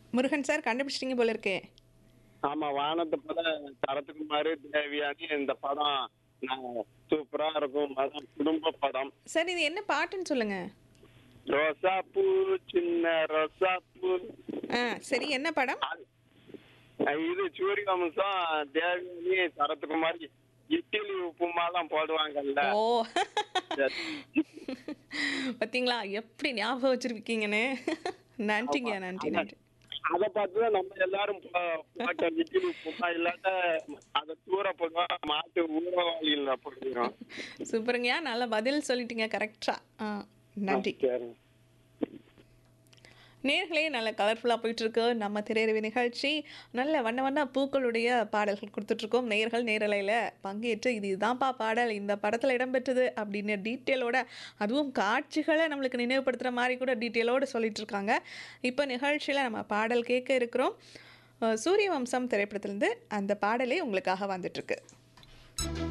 Murugan sir கண்டுபிடிச்சிட்டீங்க போல இருக்கே ஆமா வானத்தை போல சரத்குமார் தேவியானி இந்த படம் நான் சூப்பரா இருக்கும் அதான் குடும்ப படம் சார் இது என்ன பாட்டுன்னு சொல்லுங்க ரோசா பூ சின்ன ரோசா பூ ஆ சரி என்ன படம் அது- இது சூரிய வம்சம் தேவியானி சரத்குமார் இட்லி உப்புமாலாம் போடுவாங்கல்ல ஓ பாத்தீங்களா எப்படி ஞாபகம் வச்சிருக்கீங்கன்னு நன்றிங்க நன்றி நன்றி அத பார்த்துதான் நம்ம எல்லாரும் போ- போட்ட இட்லி உப்புமா இல்லாட்ட அதை தூர போடுவோம் மாட்டு ஊரவாளியில் போடுறோம் சூப்பருங்கய்யா நல்ல பதில் சொல்லிட்டீங்க கரெக்டா ஆ நன்றி சரி நேர்களே நல்ல கலர்ஃபுல்லாக போயிட்டுருக்கு நம்ம திரையரவி நிகழ்ச்சி நல்ல வண்ண வண்ண பூக்களுடைய பாடல்கள் கொடுத்துட்ருக்கோம் நேர்கள் நேரலையில் பங்கேற்று இது இதுதான்ப்பா பாடல் இந்த படத்தில் இடம்பெற்றது அப்படின்னு டீட்டெயிலோட அதுவும் காட்சிகளை நம்மளுக்கு நினைவுபடுத்துகிற மாதிரி கூட டீட்டெயிலோடு சொல்லிட்டு இருக்காங்க இப்போ நிகழ்ச்சியில் நம்ம பாடல் கேட்க இருக்கிறோம் அஹ் சூரிய வம்சம் திரைப்படத்திலேருந்து அந்த பாடலே உங்களுக்காக வந்துட்டுருக்கு